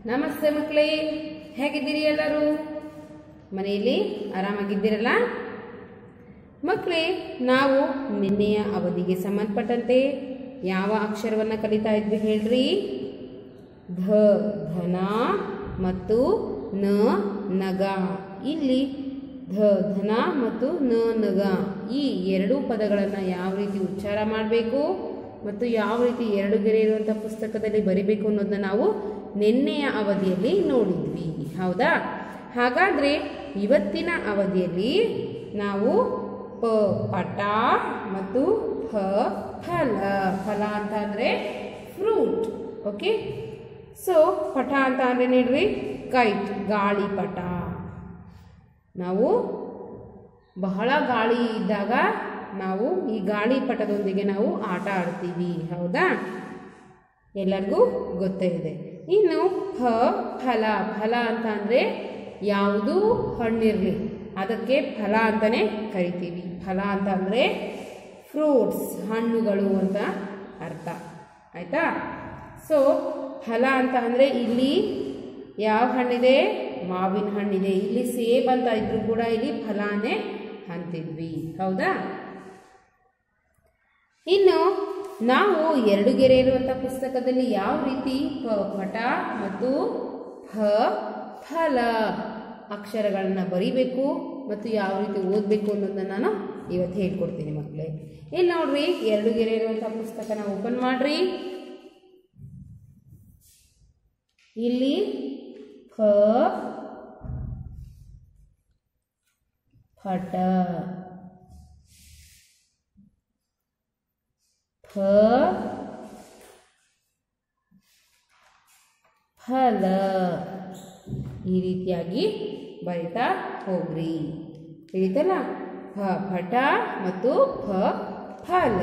ನಮಸ್ತೆ ಮಕ್ಕಳೇ ಹೇಗಿದ್ದೀರಿ ಎಲ್ಲರೂ ಮನೆಯಲ್ಲಿ ಆರಾಮಾಗಿದ್ದೀರಲ್ಲ ಮಕ್ಕಳೇ ನಾವು ನಿನ್ನೆಯ ಅವಧಿಗೆ ಸಂಬಂಧಪಟ್ಟಂತೆ ಯಾವ ಅಕ್ಷರವನ್ನು ಕಲಿತಾ ಇದ್ವಿ ಹೇಳ್ರಿ ಧ ಧನ ಮತ್ತು ನ ನಗ ಇಲ್ಲಿ ಧ ಧನ ಮತ್ತು ನ ನಗ ಈ ಎರಡೂ ಪದಗಳನ್ನು ಯಾವ ರೀತಿ ಉಚ್ಚಾರ ಮಾಡಬೇಕು ಮತ್ತು ಯಾವ ರೀತಿ ಎರಡು ಗೆರೆ ಇರುವಂಥ ಪುಸ್ತಕದಲ್ಲಿ ಬರಿಬೇಕು ಅನ್ನೋದನ್ನ ನಾವು ನಿನ್ನೆಯ ಅವಧಿಯಲ್ಲಿ ನೋಡಿದ್ವಿ ಹೌದಾ ಹಾಗಾದರೆ ಇವತ್ತಿನ ಅವಧಿಯಲ್ಲಿ ನಾವು ಪ ಪಟ ಮತ್ತು ಫ ಫಲ ಫಲ ಅಂತ ಅಂದರೆ ಫ್ರೂಟ್ ಓಕೆ ಸೊ ಪಟ ಅಂತ ಅಂದರೆ ನೋಡ್ರಿ ಕೈಟ್ ಗಾಳಿಪಟ ನಾವು ಬಹಳ ಗಾಳಿ ಇದ್ದಾಗ ನಾವು ಈ ಗಾಳಿಪಟದೊಂದಿಗೆ ನಾವು ಆಟ ಆಡ್ತೀವಿ ಹೌದಾ ಎಲ್ಲರಿಗೂ ಗೊತ್ತೇ ಇದೆ ಇನ್ನು ಫ ಫಲ ಫಲ ಅಂತ ಅಂದರೆ ಯಾವುದು ಹಣ್ಣಿರಲಿ ಅದಕ್ಕೆ ಫಲ ಅಂತಲೇ ಕರಿತೀವಿ ಫಲ ಅಂತ ಅಂದರೆ ಫ್ರೂಟ್ಸ್ ಹಣ್ಣುಗಳು ಅಂತ ಅರ್ಥ ಆಯಿತಾ ಸೊ ಫಲ ಅಂತ ಅಂದರೆ ಇಲ್ಲಿ ಯಾವ ಹಣ್ಣಿದೆ ಮಾವಿನ ಹಣ್ಣಿದೆ ಇಲ್ಲಿ ಸೇಬ್ ಅಂತ ಇದ್ರೂ ಕೂಡ ಇಲ್ಲಿ ಫಲಾನೇ ಅಂತಿದ್ವಿ ಹೌದಾ ಇನ್ನು ನಾವು ಎರಡು ಗೆರೆ ಇರುವಂಥ ಪುಸ್ತಕದಲ್ಲಿ ಯಾವ ರೀತಿ ಪ ಪಟ ಮತ್ತು ಫ ಫಲ ಅಕ್ಷರಗಳನ್ನ ಬರಿಬೇಕು ಮತ್ತು ಯಾವ ರೀತಿ ಓದಬೇಕು ಅನ್ನೋದನ್ನ ನಾನು ಇವತ್ತು ಹೇಳ್ಕೊಡ್ತೀನಿ ಮಕ್ಕಳೇ ಇಲ್ಲಿ ನೋಡ್ರಿ ಎರಡು ಗೆರೆ ಇರುವಂಥ ಪುಸ್ತಕನ ಓಪನ್ ಮಾಡ್ರಿ ಇಲ್ಲಿ ಫ ಫಟ ಫ ಫಲ ಈ ರೀತಿಯಾಗಿ ಬರಿತಾ ಹೋಗ್ರಿ ತಿಳಿತಲ್ಲ ಫ ಫಟ ಮತ್ತು ಫ ಫಲ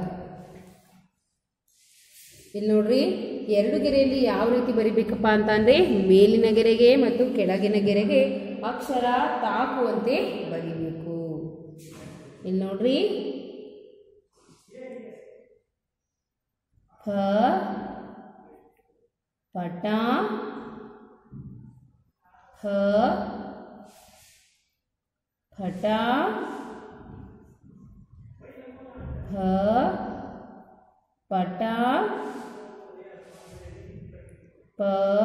ಇಲ್ಲಿ ನೋಡ್ರಿ ಎರಡು ಗೆರೆಯಲ್ಲಿ ಯಾವ ರೀತಿ ಬರಿಬೇಕಪ್ಪ ಅಂತ ಅಂದರೆ ಮೇಲಿನ ಗೆರೆಗೆ ಮತ್ತು ಕೆಳಗಿನ ಗೆರೆಗೆ ಅಕ್ಷರ ತಾಕುವಂತೆ ಬರಿಬೇಕು ಇಲ್ಲಿ ನೋಡ್ರಿ ಫ ಪಟ ಫ ಫಟ ಫ ಪಟ ಪ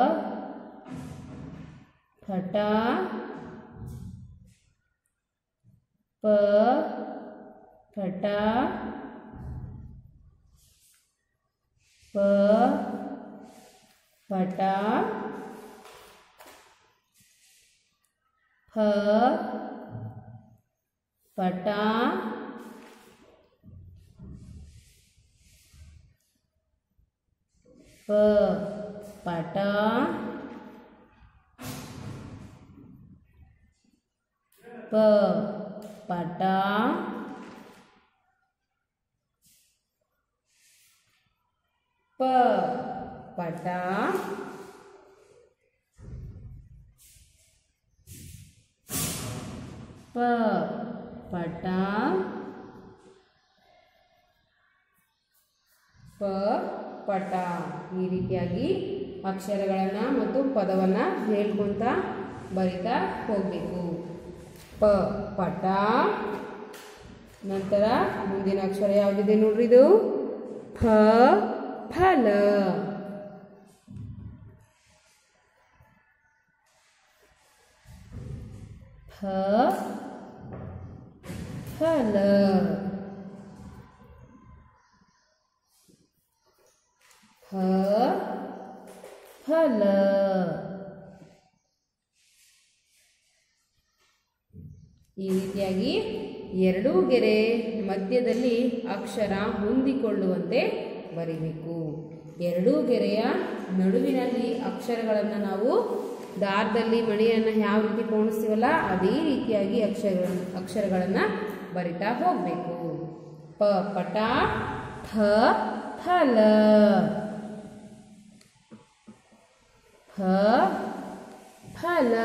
ಫಟ ಪ ಫಟ ಪ ಫಟ ಫ ಪಟ ಪ ಪಟ ಪ ಪಟ ಪ ಪಟ ಪ ಪಟ ಪ ಪಟ ಈ ರೀತಿಯಾಗಿ ಅಕ್ಷರಗಳನ್ನು ಮತ್ತು ಪದವನ್ನು ಹೇಳ್ಕೊತ ಬರಿತಾ ಹೋಗಬೇಕು ಪ ಪಟ ನಂತರ ಮುಂದಿನ ಅಕ್ಷರ ಯಾವುದಿದೆ ನೋಡ್ರಿ ಇದು ಫ ಫಲ ಫ ಫಲ ಫ ಫಲ ಈ ರೀತಿಯಾಗಿ ಎರಡೂ ಗೆರೆ ಮಧ್ಯದಲ್ಲಿ ಅಕ್ಷರ ಹೊಂದಿಕೊಳ್ಳುವಂತೆ ಬರಿಬೇಕು ಎರಡೂ ಗೆರೆಯ ನಡುವಿನಲ್ಲಿ ಅಕ್ಷರಗಳನ್ನು ನಾವು ದಾರದಲ್ಲಿ ಮಣಿಯನ್ನು ಯಾವ ರೀತಿ ಪೋಣಿಸ್ತೀವಲ್ಲ ಅದೇ ರೀತಿಯಾಗಿ ಅಕ್ಷರಗಳನ್ನು ಅಕ್ಷರಗಳನ್ನು ಬರಿತಾ ಹೋಗಬೇಕು ಪ ಪಟ ಫ ಫಲ ಫ ಫಲ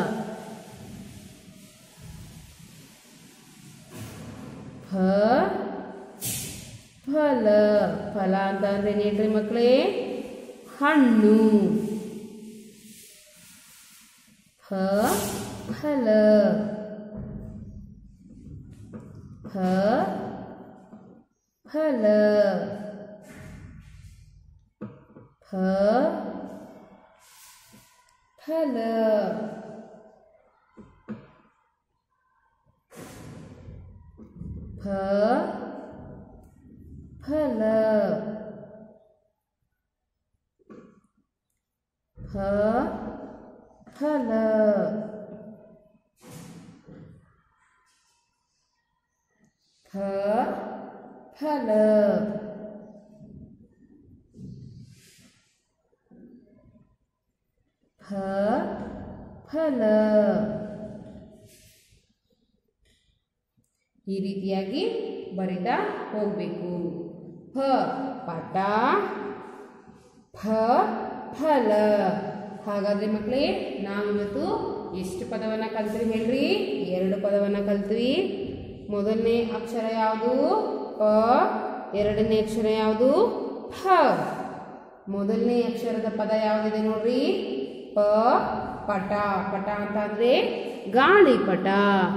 ಫ ಫಲ ಫಲ ಅಂತ ಅಂದ್ರೆ ಏನ್ರಿ ಮಕ್ಕಳೇ ಹಣ್ಣು ಫ ಫಲ ಫ ಫಲ ಫ ಫಲ ಫ ಫಲ ಫ ಫಲ ಫ ಫಲ ಫ ಫಲ ಈ ರೀತಿಯಾಗಿ ಬರಿತಾ ಹೋಗಬೇಕು ಫ ಪಟ ಫ ಫಲ ಹಾಗಾದ್ರೆ ಮಕ್ಕಳೇ ನಾವಿವತ್ತು ಎಷ್ಟು ಪದವನ್ನು ಕಲ್ತ್ವಿ ಹೇಳ್ರಿ ಎರಡು ಪದವನ್ನು ಕಲ್ತ್ವಿ ಮೊದಲನೇ ಅಕ್ಷರ ಯಾವುದು ಪ ಎರಡನೇ ಅಕ್ಷರ ಯಾವುದು ಫ ಮೊದಲನೇ ಅಕ್ಷರದ ಪದ ಯಾವುದಿದೆ ನೋಡ್ರಿ ಪ ಪಟ ಪಟ ಅಂತ ಅಂದ್ರೆ ಗಾಳಿಪಟ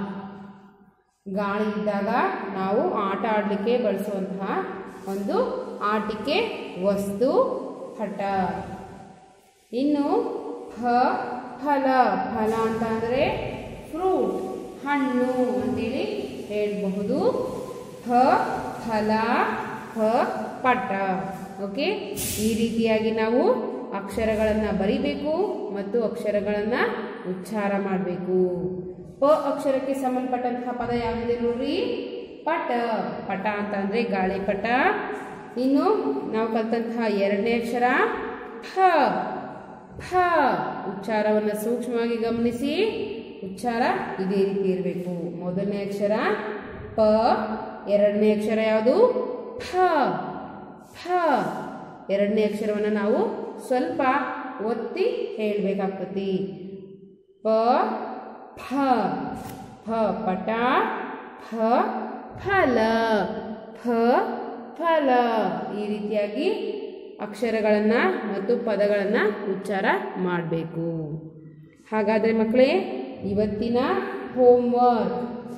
ಗಾಳಿ ಇದ್ದಾಗ ನಾವು ಆಟ ಆಡಲಿಕ್ಕೆ ಬಳಸುವಂತಹ ಒಂದು ಆಟಿಕೆ ವಸ್ತು ಪಟ ಇನ್ನು ಫ ಫಲ ಫಲ ಅಂತ ಅಂದರೆ ಫ್ರೂಟ್ ಹಣ್ಣು ಅಂತೇಳಿ ಹೇಳಬಹುದು ಫ ಫಲ ಫ ಪಟ ಓಕೆ ಈ ರೀತಿಯಾಗಿ ನಾವು ಅಕ್ಷರಗಳನ್ನು ಬರಿಬೇಕು ಮತ್ತು ಅಕ್ಷರಗಳನ್ನು ಉಚ್ಚಾರ ಮಾಡಬೇಕು ಪ ಅಕ್ಷರಕ್ಕೆ ಸಂಬಂಧಪಟ್ಟಂತಹ ಪದ ಯಾವುದಿದೆ ನೋಡ್ರಿ ಪಟ ಪಟ ಅಂತ ಅಂದರೆ ಗಾಳಿಪಟ ಇನ್ನು ನಾವು ಕಲ್ತಂತಹ ಎರಡನೇ ಅಕ್ಷರ ಫ ಫ ಉಚ್ಚಾರವನ್ನು ಸೂಕ್ಷ್ಮವಾಗಿ ಗಮನಿಸಿ ಉಚ್ಚಾರ ಇದೇ ರೀತಿ ಇರಬೇಕು ಮೊದಲನೇ ಅಕ್ಷರ ಪ ಎರಡನೇ ಅಕ್ಷರ ಯಾವುದು ಫ ಫ ಎರಡನೇ ಅಕ್ಷರವನ್ನು ನಾವು ಸ್ವಲ್ಪ ಒತ್ತಿ ಹೇಳಬೇಕಾಗ್ತತಿ ಪ ಫ ಫ ಪಟ ಫ ಫಲ ಫ ಫಲ ಈ ರೀತಿಯಾಗಿ ಅಕ್ಷರಗಳನ್ನು ಮತ್ತು ಪದಗಳನ್ನು ಉಚ್ಚಾರ ಮಾಡಬೇಕು ಹಾಗಾದರೆ ಮಕ್ಕಳೇ ಇವತ್ತಿನ ಹೋಮ್ವರ್ಕ್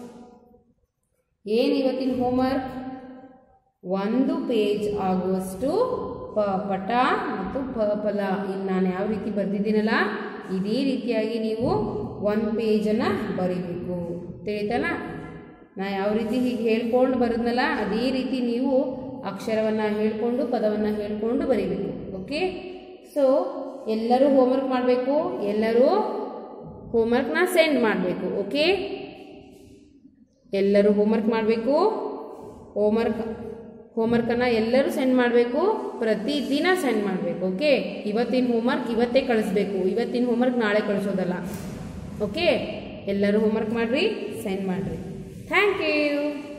ಏನು ಇವತ್ತಿನ ಹೋಮ್ವರ್ಕ್ ಒಂದು ಪೇಜ್ ಆಗುವಷ್ಟು ಪ ಪಟ ಮತ್ತು ಪ ಫಲ ಇಲ್ಲಿ ನಾನು ಯಾವ ರೀತಿ ಬರೆದಿದ್ದೀನಲ್ಲ ಇದೇ ರೀತಿಯಾಗಿ ನೀವು ಒಂದು ಪೇಜನ್ನು ಬರೀಬೇಕು ತಿಳಿತಲ್ಲ ನಾ ಯಾವ ರೀತಿ ಹೀಗೆ ಹೇಳ್ಕೊಂಡು ಬರೋದ್ನಲ್ಲ ಅದೇ ರೀತಿ ನೀವು ಅಕ್ಷರವನ್ನು ಹೇಳ್ಕೊಂಡು ಪದವನ್ನು ಹೇಳ್ಕೊಂಡು ಬರೀಬೇಕು ಓಕೆ ಸೊ ಎಲ್ಲರೂ ಹೋಮ್ವರ್ಕ್ ಮಾಡಬೇಕು ಎಲ್ಲರೂ ಹೋಮ್ವರ್ಕ್ನ ಸೆಂಡ್ ಮಾಡಬೇಕು ಓಕೆ ಎಲ್ಲರೂ ಹೋಮ್ವರ್ಕ್ ಮಾಡಬೇಕು ಹೋಮ್ವರ್ಕ್ ಹೋಮ್ವರ್ಕನ್ನು ಎಲ್ಲರೂ ಸೆಂಡ್ ಮಾಡಬೇಕು ಪ್ರತಿದಿನ ಸೆಂಡ್ ಮಾಡಬೇಕು ಓಕೆ ಇವತ್ತಿನ ಹೋಮ್ವರ್ಕ್ ಇವತ್ತೇ ಕಳಿಸ್ಬೇಕು ಇವತ್ತಿನ ಹೋಮ್ವರ್ಕ್ ನಾಳೆ ಕಳಿಸೋದಲ್ಲ ಓಕೆ ಎಲ್ಲರೂ ಹೋಮ್ವರ್ಕ್ ಮಾಡಿರಿ ಸೆಂಡ್ ಮಾಡಿರಿ ಥ್ಯಾಂಕ್ ಯು